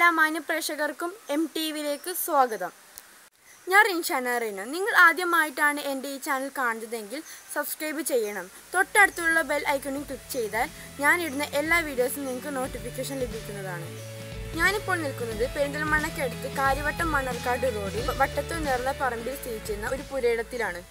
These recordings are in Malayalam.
എല്ലാ മാന്യപ്രേക്ഷകർക്കും എം ടി വിയിലേക്ക് സ്വാഗതം ഞാൻ റിൻഷാന റീനു നിങ്ങൾ ആദ്യമായിട്ടാണ് എൻ്റെ ഈ ചാനൽ കാണുന്നതെങ്കിൽ സബ്സ്ക്രൈബ് ചെയ്യണം തൊട്ടടുത്തുള്ള ബെൽ ഐക്കണിൽ ക്ലിക്ക് ചെയ്താൽ ഞാൻ ഇടുന്ന എല്ലാ വീഡിയോസും നിങ്ങൾക്ക് നോട്ടിഫിക്കേഷൻ ലഭിക്കുന്നതാണ് ഞാനിപ്പോൾ നിൽക്കുന്നത് പെരിന്തൽമണ്ണയ്ക്കടുത്ത് കാര്യവട്ടം മണ്ണർക്കാട് റോഡിൽ വട്ടത്തു നിറന്ന പറമ്പിൽ സ്ഥിതി ചെയ്യുന്ന ഒരു പുരയിടത്തിലാണ്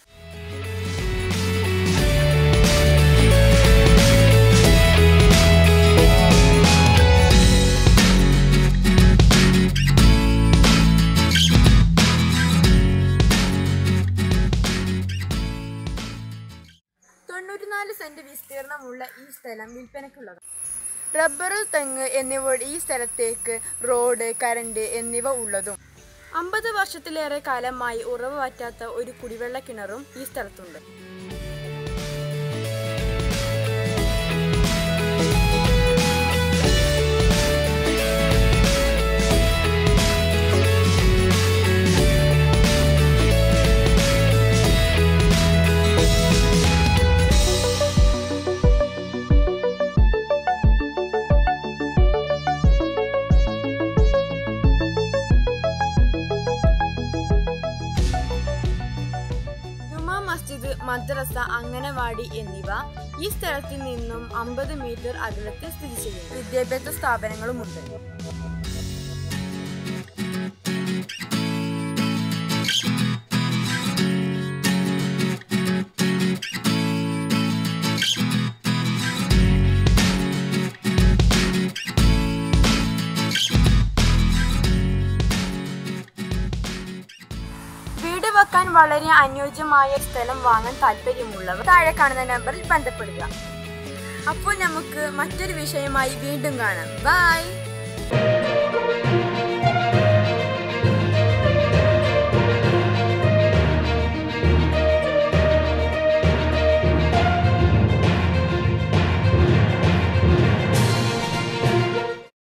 തൊണ്ണൂറ്റിനാല് സെന്റ് വിസ്തീർണമുള്ള ഈ സ്ഥലം വിൽപ്പനയ്ക്കുള്ളതാണ് റബ്ബർ തെങ്ങ് എന്നിവ ഈ സ്ഥലത്തേക്ക് റോഡ് കരണ്ട് എന്നിവ ഉള്ളതും അമ്പത് വർഷത്തിലേറെ കാലമായി ഉറവ് പറ്റാത്ത ഒരു കുടിവെള്ള കിണറും ഈ സ്ഥലത്തുണ്ട് ജുമാ മസ്ജിദ് മദ്രസ അംഗനവാടി എന്നിവ ഈ സ്ഥലത്തിൽ നിന്നും അമ്പത് മീറ്റർ അകലത്തിൽ സ്ഥിതി ചെയ്യുന്നു വിദ്യാഭ്യാസ സ്ഥാപനങ്ങളുമുണ്ട് വീട് വെക്കാൻ വളരെ അനുയോജ്യമായ സ്ഥലം വാങ്ങാൻ താല്പര്യമുള്ളവർ താഴെ കാണുന്ന നമ്പറിൽ ബന്ധപ്പെടുക അപ്പോൾ നമുക്ക് മറ്റൊരു വിഷയമായി വീണ്ടും കാണാം ബൈ